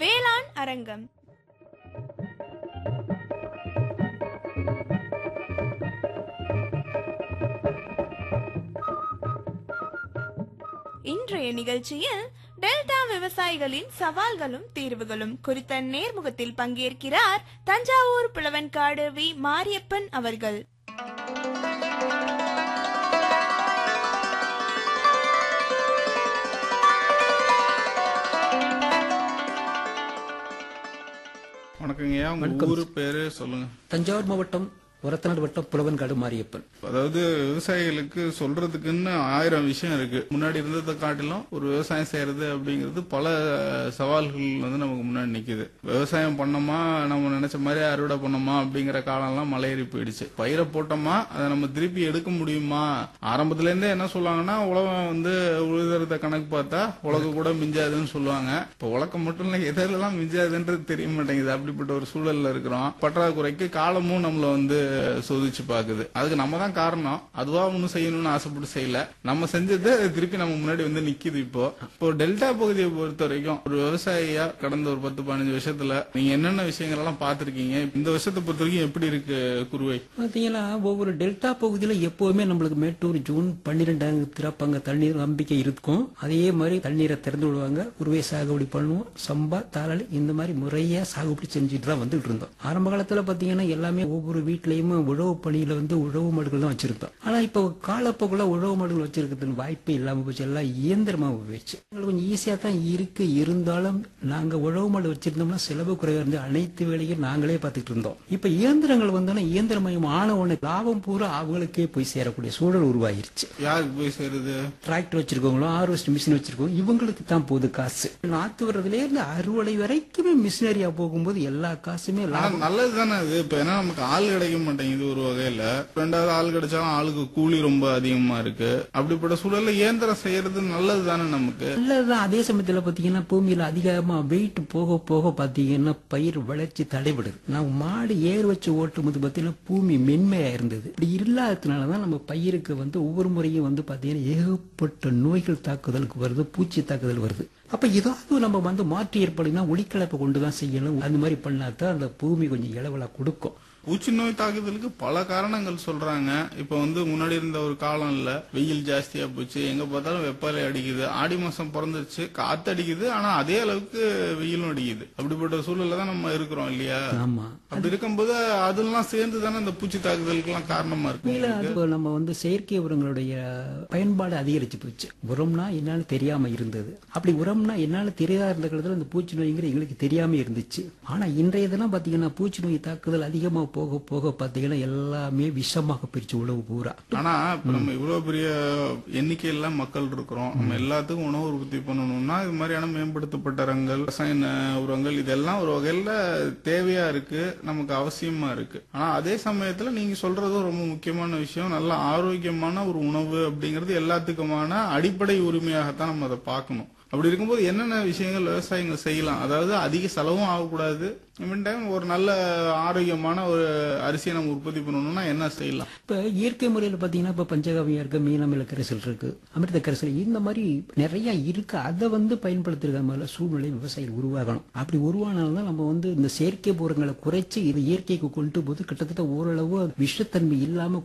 வேளாண் அரங்கம் இன்றைய நிகழ்ச்சியில் டெல்டா விவசாயிகளின் சவால்களும் தீர்வுகளும் குறித்த நேர்முகத்தில் பங்கேற்கிறார் தஞ்சாவூர் புலவன்காடு வி மாரியப்பன் அவர்கள் வணக்கங்கய்யா உங்க ஊரு பேரு சொல்லுங்க தஞ்சாவூர் மாவட்டம் ஒரத்தநாடு வட்டம் புலவன்காடு மாரியப்பன் அதாவது விவசாயிகளுக்கு சொல்றதுக்குன்னு ஆயிரம் விஷயம் இருக்கு முன்னாடி இருந்ததை காட்டிலும் ஒரு விவசாயம் செய்யறது அப்படிங்கிறது பல சவால்கள் வந்து நமக்கு முன்னாடி நிக்குது விவசாயம் பண்ணோமா நம்ம நினைச்ச மாதிரி அறுவடை பண்ணோமா அப்படிங்கிற காலம்லாம் மலையேறி போயிடுச்சு பயிரை போட்டோமா அதை நம்ம திருப்பி எடுக்க முடியுமா ஆரம்பத்துல இருந்தே என்ன சொல்லுவாங்கன்னா உலகம் வந்து உழுதுறத கணக்கு பார்த்தா உலகம் கூட மிஞ்சாதுன்னு சொல்லுவாங்க இப்ப உலகம் மட்டும் இல்ல எதெல்லாம் மிஞ்சாதுன்றது தெரிய மாட்டேங்குது அப்படிப்பட்ட ஒரு சூழல்ல இருக்கிறோம் பற்றாக்குறைக்கு காலமும் நம்மள வந்து சோதிச்சு பாக்குது அதுக்கு நம்ம தான் காரணம் அதுவா ஒன்னும் செய்யணும்னு ஆசைப்பட்டு செய்யல நம்ம செஞ்சது திருப்பி நம்ம முன்னாடி வந்து நிக்குது இப்போ இப்போ டெல்டா பகுதியை பொறுத்த வரைக்கும் ஒரு விவசாயியா கடந்த ஒரு பத்து பதினஞ்சு வருஷத்துல நீங்க என்னென்ன விஷயங்கள் எல்லாம் பாத்திருக்கீங்க இந்த வருஷத்தை பொறுத்த வரைக்கும் எப்படி இருக்கு குருவை பார்த்தீங்கன்னா ஒவ்வொரு டெல்டா பகுதியில எப்பவுமே நம்மளுக்கு மேட்டூர் ஜூன் பன்னிரெண்டாம் திறப்பாங்க தண்ணீர் நம்பிக்கை இருக்கும் அதே மாதிரி தண்ணீரை திறந்து விடுவாங்க உருவை சாகுபடி பண்ணுவோம் சம்பா தாளல் இந்த மாதிரி முறையா சாகுபடி செஞ்சுட்டு தான் வந்துட்டு இருந்தோம் ஆரம்ப காலத்துல பாத்தீங்கன்னா எல்லாமே ஒவ்வொரு வீட்லயுமே உழவு பணியில வந்து உழவு மாடுகள் தான் வச்சிருந்தோம் ஆனா இப்போ காலப்போக்குள்ள உழவு மாடுகள் வச்சிருக்கிறதுக்கு வாய்ப்பே இல்லாம போச்சு எல்லாம் இயந்திரமா போயிடுச்சு எங்களுக்கு கொஞ்சம் ஈஸியா தான் இருக்கு இருந்தாலும் நாங்க உழவு மாடு வச்சிருந்தோம்னா செலவு குறைவா இருந்து அனைத்து வேலையும் நாங்களே பார்த்துட்டு இருந்தோம் இப்ப இயந்திரங்கள் வந்தோன்னா இயந்திரமயம் ஆன உடனே லாபம் பூரா அவங்களுக்கே போய் சேரக்கூடிய சூழல் உருவாயிருச்சு யாருக்கு போய் சேருது டிராக்டர் வச்சிருக்கவங்களும் ஹார்வெஸ்ட் மிஷின் வச்சிருக்கோம் இவங்களுக்கு தான் போகுது காசு நாத்து வர்றதுல இருந்து அறுவடை வரைக்குமே மிஷினரியா போகும்போது எல்லா காசுமே ஆனா லாபம் நல்லது தானே அது இப்ப ஏன்னா நமக்கு ஆள் கிடைக்க மாட்டேங்குது ஒரு வகையில ரெண்டாவது ஆள் கிடைச்சாலும் ஆளுக்கு கூலி ரொம்ப அதிகமா இருக்கு அப்படிப்பட்ட சூழல்ல இயந்திரம் செய்யறது நல்லது தானே நமக்கு நல்லதுதான் அதே சமயத்துல பாத்தீங்கன்னா பூமியில அதிகமா வெயிட் போக போக பாத்தீங்கன்னா பயிர் வளர்ச்சி தடைபடுது நான் மாடு ஏர் வச்சு ஓட்டும் போது பாத்தீங்கன்னா பூமி மென்மையா இருந்தது இப்படி இல்லாததுனாலதான் நம்ம பயிருக்கு வந்து ஒவ்வொரு முறையும் வந்து பாத்தீங்கன்னா ஏகப்பட்ட நோய்கள் தாக்குதலுக்கு வருது பூச்சி தாக்குதல் வருது அப்ப ஏதாவது நம்ம வந்து மாற்றி ஏற்படுனா ஒளிக்கலப்பை கொண்டுதான் செய்யணும் அந்த மாதிரி பண்ணாதான் அந்த பூமி கொஞ்சம் இளவலா கொடுக்கும் பூச்சி நோய் தாக்குதலுக்கு பல காரணங்கள் சொல்றாங்க இப்ப வந்து முன்னாடி இருந்த ஒரு காலம் இல்ல வெயில் ஜாஸ்தியா போச்சு எங்க பார்த்தாலும் வெப்பலை அடிக்குது ஆடி மாசம் பிறந்துருச்சு காத்து அடிக்குது ஆனா அதே அளவுக்கு வெயிலும் அடிக்குது அப்படிப்பட்ட சூழல்ல தான் நம்ம இருக்கிறோம் இல்லையா ஆமா அப்படி இருக்கும்போது அதெல்லாம் சேர்ந்து தானே இந்த பூச்சி தாக்குதலுக்கு எல்லாம் காரணமா இருக்கு இல்ல அது நம்ம வந்து செயற்கை உரங்களுடைய பயன்பாடு அதிகரிச்சு போச்சு உரம்னா என்னன்னு தெரியாம இருந்தது அப்படி உரம்னா என்னன்னு தெரியாத இருந்த காலத்துல அந்த பூச்சி நோய்ங்கிற எங்களுக்கு தெரியாம இருந்துச்சு ஆனா இன்றைய தினம் பாத்தீங்கன்னா பூச்சி நோய் தாக்குதல் அதிகமா போக போக பாத்தீங்கன்னா எல்லாமே விஷமாக பிரிச்சு உழவு பூரா ஆனா இப்ப நம்ம இவ்வளவு பெரிய எண்ணிக்கையில மக்கள் இருக்கிறோம் நம்ம எல்லாத்துக்கும் உணவு உற்பத்தி பண்ணணும்னா இது மாதிரியான மேம்படுத்தப்பட்ட ரங்கள் ரசாயன உரங்கள் இதெல்லாம் ஒரு வகையில தேவையா இருக்கு நமக்கு அவசியமா இருக்கு ஆனா அதே சமயத்துல நீங்க சொல்றதும் ரொம்ப முக்கியமான விஷயம் நல்ல ஆரோக்கியமான ஒரு உணவு அப்படிங்கிறது எல்லாத்துக்குமான அடிப்படை உரிமையாகத்தான் நம்ம அதை பார்க்கணும் அப்படி இருக்கும்போது என்னென்ன விஷயங்கள் விவசாயிகள் செய்யலாம் அதாவது அதிக செலவும் ஆகக்கூடாது மீன் டைம் ஒரு நல்ல ஆரோக்கியமான ஒரு அரிசியை நம்ம உற்பத்தி பண்ணணும்னா என்ன செய்யலாம் இப்ப இயற்கை முறையில பாத்தீங்கன்னா இப்ப பஞ்சகாவியம் இருக்கு மீனமில கரைசல் இருக்கு அமிர்த கரைசல் இந்த மாதிரி நிறைய இருக்கு அதை வந்து பயன்படுத்துகிற மாதிரி சூழ்நிலை விவசாயிகள் உருவாகணும் அப்படி உருவானால்தான் நம்ம வந்து இந்த செயற்கை பூரங்களை குறைச்சு இது இயற்கைக்கு கொண்டு போது கிட்டத்தட்ட ஓரளவு விஷத்தன்மை இல்லாம